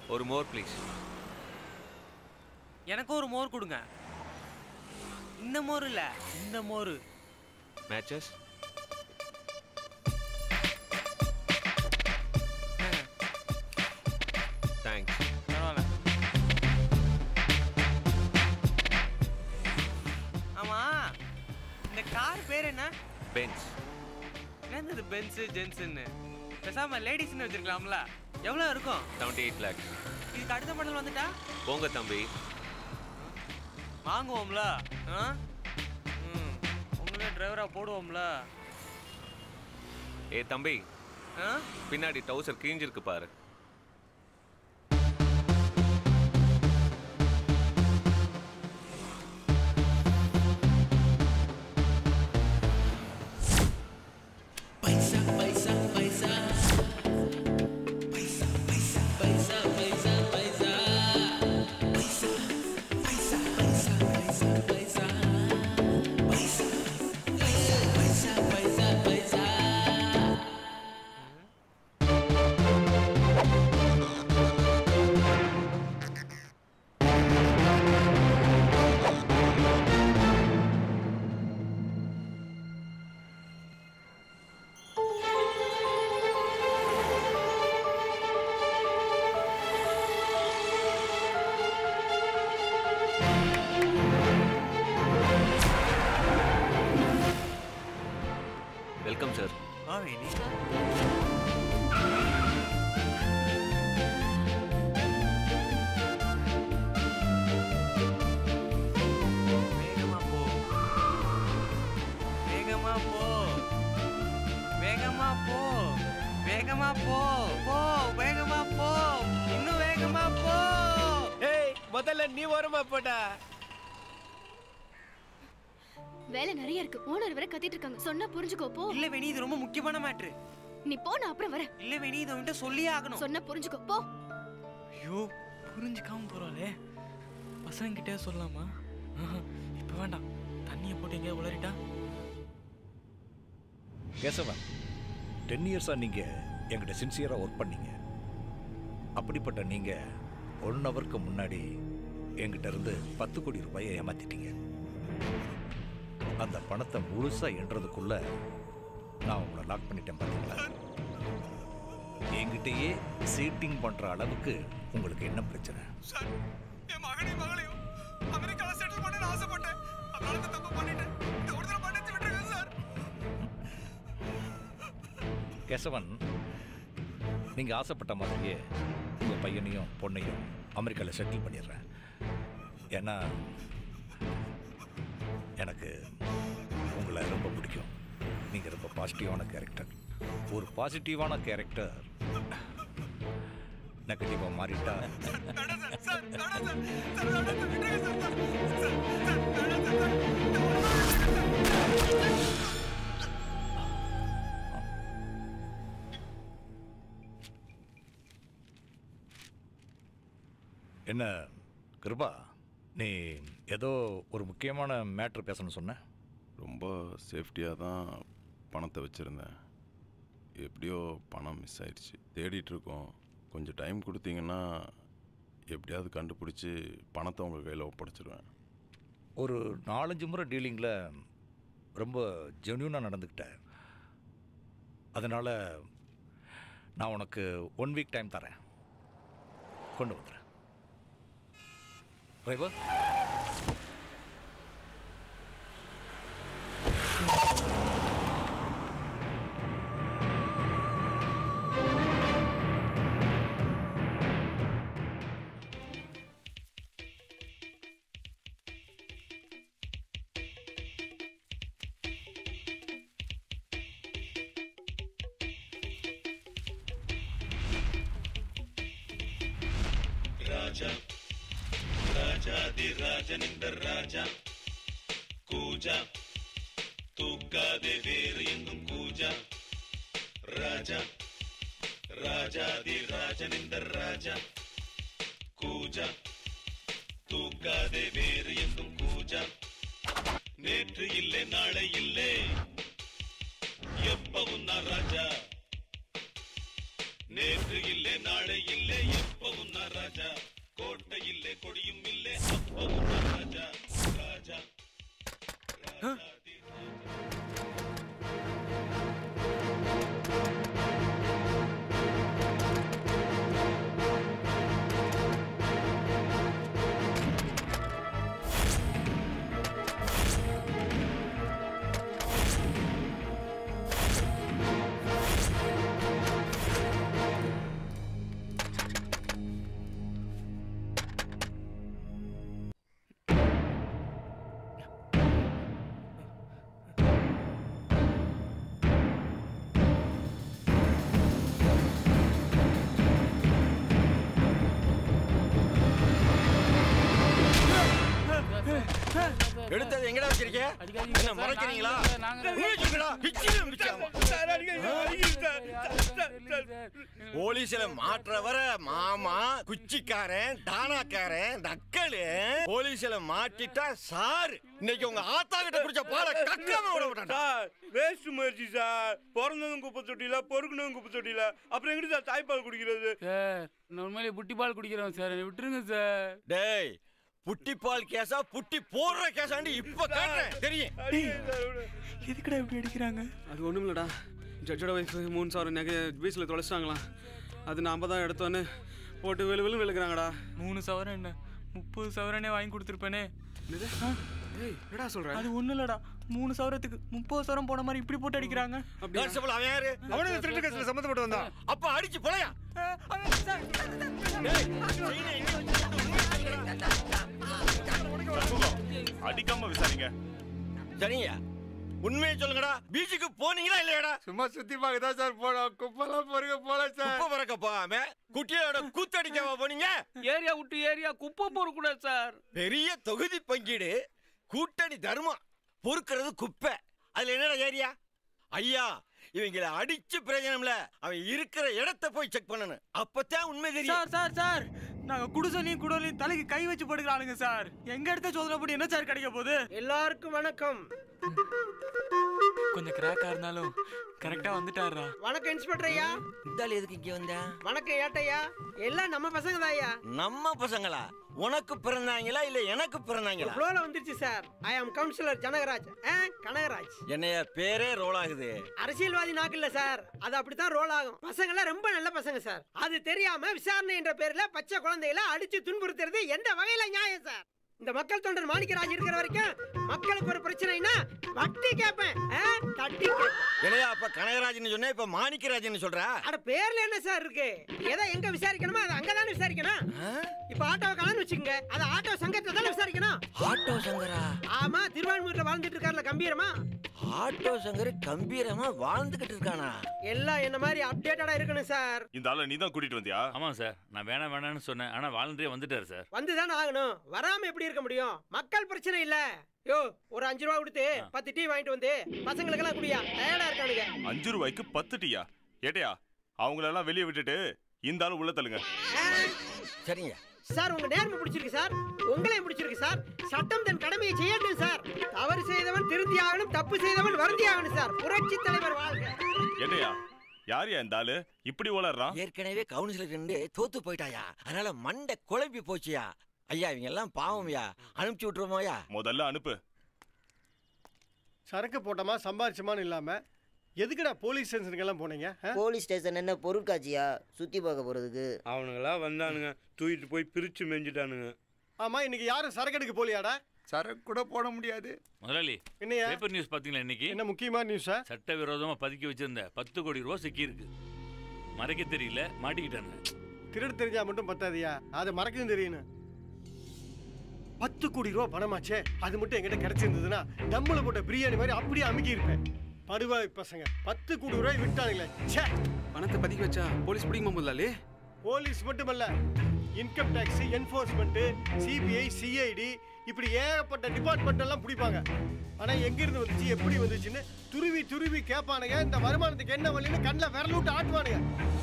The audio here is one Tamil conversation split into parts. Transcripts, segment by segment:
ஒரு மோர் ப்ளீஸ் எனக்கும் ஒரு மோர் கொடுங்க இந்த மோர் இல்ல இந்த மோர் மேட்சஸ் தேங்க்ஸ் பரவாயில்ல ஆமா இந்த கார் பேர் என்ன பென்ஸ் என்னது இது பென்ஸு ஜென்ஸுன்னு பேசாம லேடிஸ்னு வச்சிருக்கலாம்ல எவ்வளோ இருக்கும் செவன்டி எயிட் லேக்ஸ் இதுக்கு அடுத்த மாடல் வந்துட்டா போங்க தம்பி வாங்குவோம்ல ஆ ம் உங்களே டிரைவராக போடுவோம்ல ஏ தம்பி ஆ பின்னாடி டவுசர் கிழிஞ்சிருக்கு பாரு வெல்கம் சார் ஆ வேணி வேகமா போ வேகமா போ வேகமா போ வேகமா போ போ வேகமா போ இன்னும் வேகமா போ ஏய் முதல்ல நீ ஓரமா போடா வேலை நிறைய இருக்கு ஓனர் வர கத்திட்டு இருக்காங்க சொன்னா புரிஞ்சுக்கோ போ இல்ல வேணி இது ரொம்ப முக்கியமான மேட்ரு நீ போ நான் அப்புறம் வரேன் இல்ல வேணி இதை வந்துட்டு சொல்லியே ஆகணும் சொன்னா புரிஞ்சுக்கோ போ ஐயோ புரிஞ்சுக்காம போறாளே பசங்க கிட்டே சொல்லலாமா ஆஹா, இப்ப வேண்டாம் தண்ணியை போட்டு எங்கேயா உளறிட்டா கேசவன் டென் இயர்ஸாக நீங்கள் எங்கிட்ட சின்சியராக ஒர்க் பண்ணீங்க அப்படிப்பட்ட நீங்கள் ஒன் ஹவருக்கு முன்னாடி எங்கிட்ட இருந்து பத்து கோடி ரூபாயை ஏமாத்திட்டீங்க அந்த பணத்தை முழுசாக எண்றதுக்குள்ள நான் உங்களை லாக் பண்ணிட்டேன் பார்த்தீங்களா என்கிட்டயே சீட்டிங் பண்ணுற அளவுக்கு உங்களுக்கு என்ன பிரச்சனை சார் என் மகனையும் மகளையும் அமெரிக்கால செட்டில் பண்ண ஆசைப்பட்டேன் அதனால இந்த தப்பு பண்ணிட்டேன் இந்த ஒரு தடவை மன்னிச்சு விட்டுருங்க சார் கேசவன் நீங்கள் ஆசைப்பட்ட மாதிரியே உங்கள் பையனையும் பொண்ணையும் அமெரிக்காவில் செட்டில் பண்ணிடுறேன் ஏன்னா எனக்கு உங்களை ரொம்ப பிடிக்கும் நீங்கள் ரொம்ப பாசிட்டிவான கேரக்டர் ஒரு பாசிட்டிவான கேரக்டர் நெகட்டிவாக மாறிட்டா வேணாம் சார் சார் வேணாம் சார் சார் வேணாம் சார் விட்டுருங்க சார் சார் சார் சார் வேணாம் சார் சார் இந்த ஒரு தடவை விட்டுருங்க சார். என்ன கிருபா நீ ஏதோ ஒரு முக்கியமான மேட்ரு பேசணும்னு சொன்ன ரொம்ப சேஃப்டியாக தான் பணத்தை வச்சுருந்தேன் எப்படியோ பணம் மிஸ் ஆயிடுச்சு தேடிட்டு இருக்கோம் கொஞ்சம் டைம் கொடுத்தீங்கன்னா எப்படியாவது கண்டுபிடிச்சி பணத்தை உங்கள் கையில் ஒப்படைச்சிருவேன் ஒரு நாலஞ்சு முறை டீலிங்கில் ரொம்ப ஜென்யூனாக நடந்துக்கிட்டேன் அதனால் நான் உனக்கு ஒன் வீக் டைம் தரேன் கொண்டு வந்துடுறேன் டிரைவர் நேற்று இல்லை நாளை இல்லை எப்பவும் நான் ராஜா எடுத்தது எங்கடா வச்சிருக்க அடிக்காதீங்க என்ன சார், மறைக்கிறீங்களா நாங்க இல்ல, நாங்க இல்ல. உண்மையை சொல்லுடா. பிச்சிடும், பிச்சாம. சார் அடிக்கடி அடிக்கடி சார் சார் சார் சார் போலீஸ்ல மாற்ற வர மாமா குச்சிக்காரன் டானாக்காரன் நக்கலு போலீஸ்ல மாட்டிட்டா சார் இன்னைக்கு உங்க ஆத்தா கிட்ட குடிச்ச பாலை கக்காம விட மாட்டான் சார் வேஸ்ட் முயற்சி சார் பிறந்ததும் குப்பை தொட்டியில பொறுக்கணும் குப்பை தொட்டியில அப்புறம் எங்கிட்டு சார் தாய்ப்பால் குடிக்கிறது சார் நான் உண்மையிலே புட்டி பால் குடிக்கிறோம் சார் என்னை விட்டுருங்க சார் டேய் புட்டி பால் கேஸா புட்டி போடுற கேஸாண்டி இப்ப காட்டுறேன் தெரியும் எதுக்குடா இப்படி அடிக்கிறாங்க அது ஒன்றும் இல்லைடா ஜட்ஜோட ஒய்ஃப் மூணு சவரம் நகை பீச்சில் தொலைச்சிட்டாங்களாம் அது நாம தான் எடுத்தோன்னு போட்டு வெளு வெளு வெளுக்கிறாங்கடா மூணு சவரம் என்ன முப்பது சவரனே வாங்கி கொடுத்துருப்பேனே என்னது? ஏய் என்னடா சொல்ற அது ஒன்றும் இல்லடா மூணு சவரத்துக்கு முப்பது சவரம் போன மாதிரி இப்படி போட்டு அடிக்கிறாங்க அப்படியா கான்ஸ்டபிள் அவன் யாரு அவனுக்கு திருட்டு கேஸ்ல சம்மந்தப்பட்டு வந்தான் அப்ப அடிச்சு போலையா அடிக்காம விசாரிங்க சரிங்க உண்மையை சொல்லுங்கடா பீச்சுக்கு போனீங்களா இல்லையாடா சும்மா சுத்தி பார்க்க தான் சார் போனோம் குப்பெல்லாம் பொறுக்க போல சார் குப்பை பறக்க போகாம குட்டியோட கூத்தடிக்கவா போனீங்க ஏரியா விட்டு ஏரியா குப்பை போடக்கூடாது சார் பெரிய தொகுதி பங்கீடு கூட்டணி தர்மம் பொறுக்கிறது குப்பை அதுல என்னடா ஏரியா ஐயா இவங்களை அடிச்சு பிரயோஜனம் இல்ல அவன் இருக்கிற இடத்த போய் செக் பண்ணணும் அப்பதான் உண்மை தெரியும் சார் சார் சார் நாங்க குடிசலையும் குடலையும் தலைக்கு கை வச்சு படுக்கிறாளுங்க சார் எங்க எடுத்த சோதனைப்படி என்ன சார் கிடைக்க போகுது எல்லாருக்கும் வணக்கம் கொஞ்சம் கிராக்கா இருந்தாலும் கரெக்டா வந்துட்டாருடா வணக்கம் இன்ஸ்பெக்டர் ஐயா இந்த ஆளு எதுக்கு இங்க வந்த வணக்கம் ஏட்டையா எல்லாம் நம்ம பசங்க தான் ஐயா நம்ம பசங்களா உனக்கு பிறந்தாங்களா இல்ல எனக்கு பிறந்தாங்களா ஃப்ளோல வந்துருச்சு சார் ஐ ஆம் கவுன்சிலர் ஜனகராஜ் ஆ, கனகராஜ் என்னைய பேரே ரோல் ஆகுது அரசியல்வாதி நாக்கு இல்ல சார் அது அப்படித்தான் ரோல் ஆகும் பசங்க எல்லாம் ரொம்ப நல்ல பசங்க சார் அது தெரியாம விசாரணை என்ற பேர்ல பச்சை குழந்தைகளை அடிச்சு துன்புறுத்துறது எந்த வகையில நியாயம் சார் இந்த மக்கள் தொண்டர் மாணிக்கராஜ் இருக்கிற வரைக்கும் மக்களுக்கு ஒரு பிரச்சனைனா வட்டி கேட்பேன் ஆ, தட்டி கேட்பேன். என்னையா அப்ப கனகராஜன் சொன்ன இப்ப மாணிக்கராஜன் சொல்ற அட பேர்ல என்ன சார் இருக்கு எதை எங்க விசாரிக்கணுமோ அதை அங்கதானே விசாரிக்கணும் இப்ப ஆட்டோ கலான்னு வச்சுக்கோங்க அது ஆட்டோ சங்கத்துல தானே விசாரிக்கணும் ஆட்டோ சங்கரா ஆமா திருவான்மூர்ல வாழ்ந்துட்டு இருக்காருல கம்பீரமா ஆட்டோ சங்கர் கம்பீரமா வாழ்ந்துகிட்டு இருக்கானா எல்லாம் என்ன மாதிரி அப்டேட்டடா இருக்கணும் சார் இந்த ஆளை நீ தான் கூட்டிட்டு வந்தியா ஆமா சார் நான் வேணாம் வேணாம்னு சொன்னேன் ஆனா வாலண்டியர் வந்துட்டாரு சார் வந்துதானே ஆகணும் வராம எப்படி இருக்க முடியும் மக்கள் பிரச்சனை இல்ல யோ ஒரு அஞ்சு ரூபா கொடுத்து பத்து டீ வாங்கிட்டு வந்து பசங்களுக்கெல்லாம் குடியா டயர்டா இருக்கானுங்க அஞ்சு ரூபாய்க்கு பத்து டீயா ஏட்டையா அவங்களெல்லாம் வெளியே விட்டுட்டு இந்த ஆளு உள்ள தள்ளுங்க சரிங்க சார் உங்க நேர்மை பிடிச்சிருக்கு சார் உங்களையும் பிடிச்சிருக்கு சார் சட்டம் தன் கடமையை செய்யட்டும் சார் தவறு செய்தவன் திருந்தி ஆகணும் தப்பு செய்தவன் வருந்தி ஆகணும் சார் புரட்சி தலைவர் வாழ்க ஏட்டையா யாரையா இந்த ஆளு இப்படி வளர்றான் ஏற்கனவே கவுன்சிலர் இருந்து தோத்து போயிட்டாயா அதனால மண்டை குழம்பி போச்சியா ஐயா இவங்க எல்லாம் பாவம்யா அனுப்பிச்சு விட்டுருவோமாயா முதல்ல அனுப்பு சரக்கு போட்டோமா சம்பாரிச்சோமான்னு இல்லாம எதுக்குடா போலீஸ் ஸ்டேஷனுக்கெல்லாம் போனீங்க ஆ? போலீஸ் ஸ்டேஷன் என்ன பொருட்காட்சியா சுத்தி பார்க்க போறதுக்கு அவனுங்களாம் வந்தானுங்க தூக்கிட்டு போய் பிரிச்சு மேய்ஞ்சிட்டானுங்க ஆமா இன்னைக்கு யாரும் சரக்கு எடுக்க போலியாடா சரக்கு கூட போட முடியாது முதலாளி என்னையா பேப்பர் நியூஸ் பாத்தீங்களா இன்னைக்கு என்ன முக்கியமான நியூஸா சட்டவிரோதமா பதுக்கி வச்சிருந்த பத்து கோடி ரூபா சிக்கி இருக்கு மறைக்க தெரியல மாட்டிக்கிட்டாங்க திருடு தெரிஞ்சா மட்டும் பத்தாதியா அதை மறக்கவும் தெரியணும் பத்து கோடி ரூபா பணமாச்சே அது மட்டும் என்கிட்ட கிடைச்சிருந்ததுன்னா டம்முல போட்ட பிரியாணி மாதிரி அப்படியே அமுக்கி இருப்பேன் படுவாய் பசங்க பத்து கோடி ரூபாய் விட்டானுங்களே ச்சே பணத்தை பதுக்கி வச்சா போலீஸ் பிடிக்குமா முதலாளி போலீஸ் மட்டுமல்ல income tax enforcement CBI CID இப்படி ஏகப்பட்ட டிபார்ட்மெண்ட் எல்லாம் பிடிப்பாங்க ஆனா எங்க இருந்து வந்துச்சு எப்படி வந்துச்சுன்னு துருவி துருவி கேட்பானுங்க இந்த வருமானத்துக்கு என்ன வழின்னு கண்ணில் விரல் விட்டு ஆட்டுவானுங்க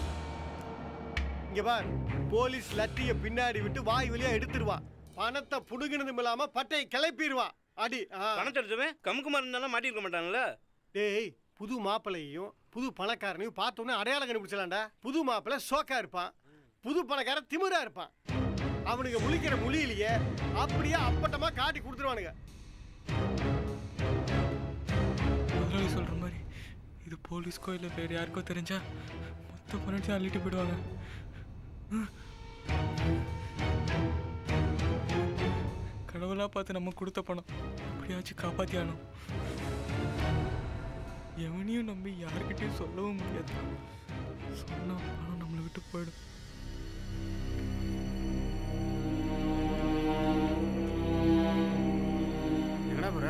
இங்க பார் போலீஸ் லட்டிய பின்னாடி விட்டு வாய் வழியா எடுத்துருவான் பணத்தை புடுங்கினதும் இல்லாம பட்டையை கிளப்பிடுவான் அடி ஆ. பணத்தை எடுத்தவன் கமுக்குமார் இருந்தாலும் மாட்டிருக்க மாட்டாங்கல்ல டேய் புது மாப்பிள்ளையும் புது பணக்காரனையும் பார்த்தோன்னே அடையாளம் கண்டுபிடிச்சலாம்டா புது மாப்பிள்ளை சோக்கா இருப்பான் புது பணக்காரன் திமிரா இருப்பான் அவனுக்கு முழிக்கிற முழியிலேயே அப்படியே அப்பட்டமா காட்டி கொடுத்துருவானுங்க முதலாளி சொல்ற மாதிரி இது போலீஸ்க்கோ இல்லை வேற யாருக்கோ தெரிஞ்சா மொத்த பணத்தை அள்ளிட்டு போயிடுவாங்க ம். கடவுளா பார்த்து நம்ம கொடுத்த பணம் எப்படியாச்சும் காப்பாத்தியானோம் எவனையும் நம்பி யார்கிட்டயும் சொல்லவும் முடியாது சொன்னா பணம் நம்மளை விட்டு போயிடும் என்னடா போற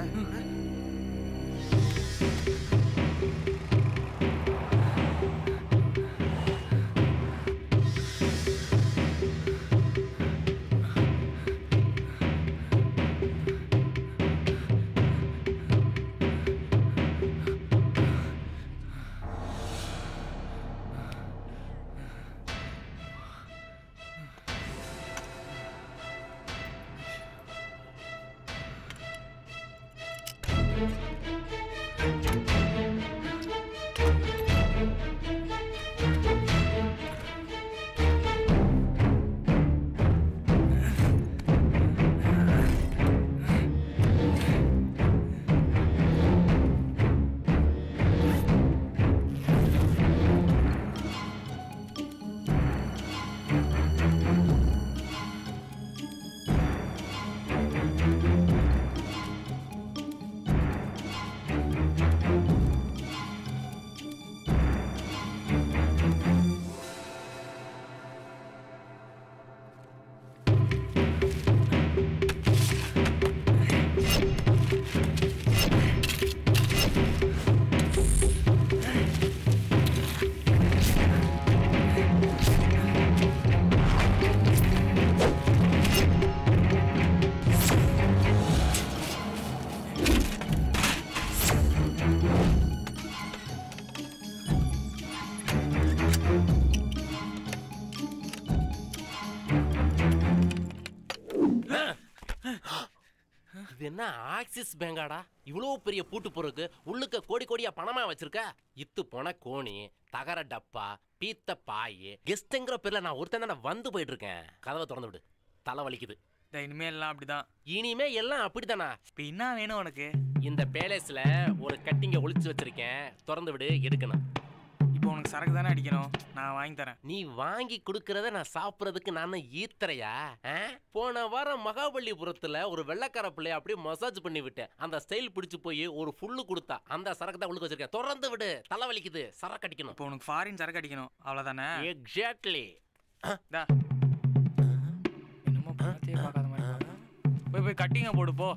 என்ன ஆக்சிஸ் பேங்காடா இவ்வளோ பெரிய பூட்டு பொருக்கு உள்ளுக்க கோடி கோடியா பணமா வச்சிருக்க இத்து போன கோணி தகர டப்பா பீத்த பாய் கெஸ்ட்ங்கிற பேர்ல நான் ஒருத்தன் தானே வந்து போயிட்டு இருக்கேன் கதவை திறந்து விடு தலை வலிக்குது இனிமே எல்லாம் அப்படிதான் இனிமே எல்லாம் அப்படிதானா இப்போ என்ன வேணும் உனக்கு இந்த பேலஸ்ல ஒரு கட்டிங்க ஒளிச்சு வச்சிருக்கேன் திறந்து விடு எடுக்கணும் இப்போ உனக்கு சரக்கு தானே அடிக்கணும் நான் வாங்கி தரேன் நீ வாங்கி கொடுக்கறத நான் சாப்பிட்றதுக்கு நான் ஈத்தரையா ஆ? போன வாரம் மகாபலிபுரத்துல ஒரு வெள்ளக்கார பிள்ளைய அப்படியே மசாஜ் பண்ணி விட்டேன் அந்த ஸ்டைல் பிடிச்சு போய் ஒரு ஃபுல்லு கொடுத்தா அந்த சரக்கு தான் உள்ளுக்கு வச்சிருக்கேன் திறந்து விடு தலை வலிக்குது சரக்கு அடிக்கணும் இப்போ உனக்கு ஃபாரின் சரக்கு அடிக்கணும் அவ்வளோதானே எக்ஸாக்ட்லி டா என்னமோ பணத்தையே பார்க்காத மாதிரி போய் போய் கட்டிங்க போடு போ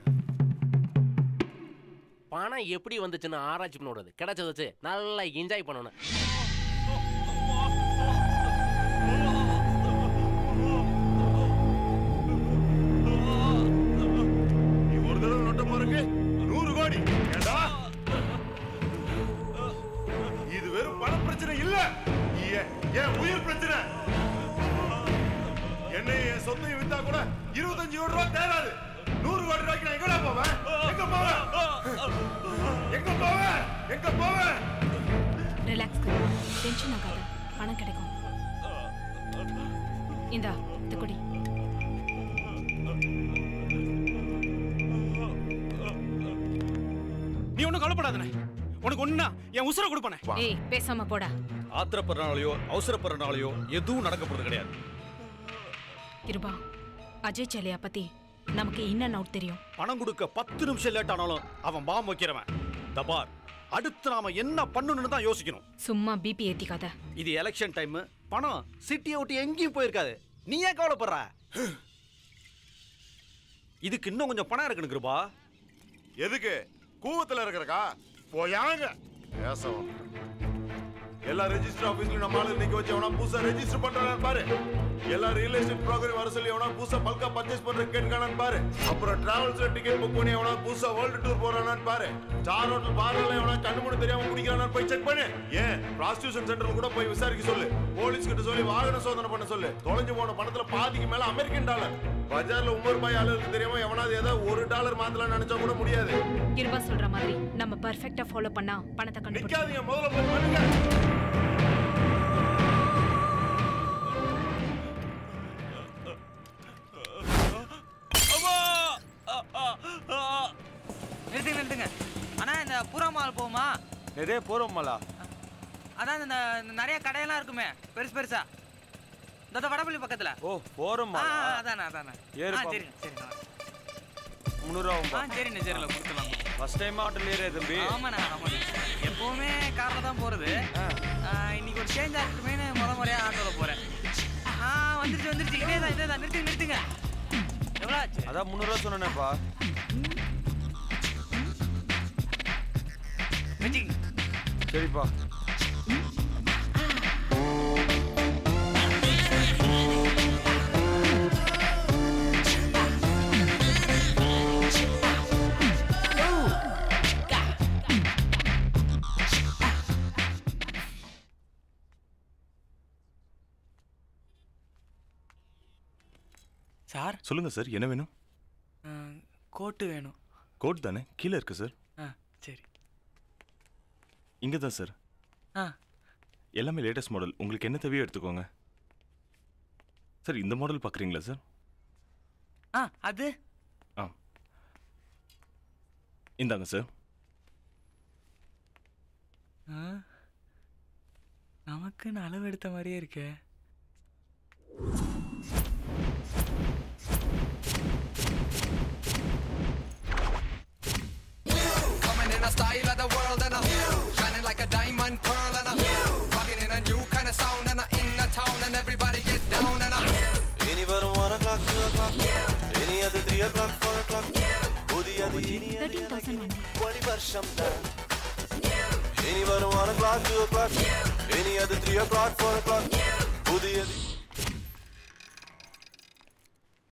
பணம் எப்படி வந்துச்சுன்னு ஆராய்ச்சி பண்ணக்கூடாது கிடைச்சத வச்சு நல்லா என்ஜாய் பண்ணணும் நீ ஒரு தடவை நொட்ட போறக்கு நூறு கோடி ஏண்டா இது வெறும் பண பிரச்சனை இல்ல ஏ- என் உயிர் பிரச்சனை என்னை என் சொத்தையும் வித்தா கூட இருபத்தஞ்சு கோடி ரூபாய் தேராது நூறு கோடி ரூபாய்க்கு நான் எங்கடா போவேன் எங்க போவேன் எங்க போவேன் எங்க போவேன் ரிலாக்ஸ் டென்ஷன் ஆகாத பணம் கிடைக்கும் இந்தா இந்த குடி நீ ஒன்றும் கவலைப்படாதனே உனக்கு ஒண்ணுனா என் உசுரை கொடுப்பனே ஏய் பேசாம போடா ஆத்திரப்படுறனாலையோ அவசரப்படுறனாலையோ எதுவும் நடக்க போறது கிடையாது கிருபா அஜய் சலியா பத்தி நமக்கு இன்னும் நவுட் தெரியும் பணம் கொடுக்க பத்து நிமிஷம் லேட் ஆனாலும் அவன் பாம் வைக்கிறவன் தபார் அடுத்து நாம என்ன பண்ணணும்னு தான் யோசிக்கணும் சும்மா பிபி ஏத்திக்காத இது எலெக்ஷன் டைம் பணம் சிட்டியை விட்டு எங்கேயும் போயிருக்காது நீ ஏன் கவலைப்படுற இதுக்கு இன்னும் கொஞ்சம் பணம் இருக்குன்னு கிருபா எதுக்கு கூவத்துல இருக்கிறக்கா போயாங்க பேசவும் எல்லா ரெஜிஸ்டர் ஆபீஸ்லயும் நம்ம ஆளு நிக்க வச்சு எவனா புதுசா ரெஜிஸ்டர் பண்றானு பாரு எல்லா ரியல் எஸ்டேட் ப்ரோக்கர் வர சொல்லி எவனா புதுசா பல்கா பர்ச்சேஸ் பண்ற கேட்கானு பாரு அப்புறம் டிராவல்ஸ்ல டிக்கெட் புக் பண்ணி எவனா புதுசா வேர்ல்டு டூர் போறானான்னு பாரு ஸ்டார் ஹோட்டல் பார்ல எவனா கண்ணு மூணு தெரியாம குடிக்கிறானான்னு போய் செக் பண்ணு ஏன் ப்ராஸ்டியூஷன் சென்டர்ல கூட போய் விசாரிக்க சொல்லு போலீஸ் கிட்ட சொல்லி வாகன சோதனை பண்ண சொல்லு தொலைஞ்சு போன பணத்துல பாதிக்கு மேல அமெரிக்கன் டாலர் பஜார்ல உமர் ரூபாய் ஆளுக்கு தெரியாம எவனாவது ஏதாவது ஒரு டாலர் மாத்தலாம் நினைச்சா கூட முடியாது கிருபா சொல்ற மாதிரி நம்ம பர்ஃபெக்ட்டா ஃபாலோ பண்ணா பணத்தை கண்டுபிடிச்சோம் நிக்காதீங்க முதல்ல போய் பண்ணுங்க நிறுத்துங்க நிறுத்துங்க அண்ணா இந்த புறா மால் போகுமா எதே போறோம்லா அதான் இந்த இந்த நிறைய கடையெல்லாம் இருக்குமே பெருசு பெருசா இந்த வடபள்ளி பக்கத்துல ஓ போறோம்மா ஆ, ஆ, அதானே அதானே ஏறுப்பா. ஆ சரிங்க சரிங்க முந்நூறுவா ஆ சரிண்ணே சரிண்ணே கொடுத்துலாம் ஃபர்ஸ்ட் டைம் ஆட்டோல ஏறிய தம்பி ஆமாண்ணா ஆமாண்ணே எப்பவுமே காரில் தான் போகிறது இன்னைக்கு ஒரு சேஞ்ச் ஆகட்டுமேனு முத முறையாக ஆட்டோவில் போகிறேன் ஆ வந்துருச்சு வந்துருச்சு இதே தான் இதே தான் நிறுத்துங்க நிறுத்துங்க எவ்வளோ ஆச்சு அதான் முந்நூறுவா சொன்னேன்ப்பா வச்சுக்கங்க சரிப்பா சார் சொல்லுங்க சார் என்ன வேணும் கோட்டு வேணும் கோட் தானே கீழே இருக்கு சார் ஆ சரி இங்கே தான் சார் ஆ எல்லாமே லேட்டஸ்ட் மாடல் உங்களுக்கு என்ன தேவையோ எடுத்துக்கோங்க சார் இந்த மாடல் பார்க்குறீங்களா சார் ஆ அது ஆ இந்தாங்க சார் ஆ நமக்குன்னு அளவு எடுத்த மாதிரியே இருக்கே Coming in a style of the world and a shining like a diamond pearl and a rocking in a new kind of sound and a in a town and everybody get down and a இனி வரும் one o'clock two o'clock இனி அது three o'clock four o'clock புதியது இனியது ஒளி வருஷம் தான் இனி வரும் one o'clock two o'clock இனி அது த்ரீ ஓ கிளாக் ஃபோர் ஓ கிளாக்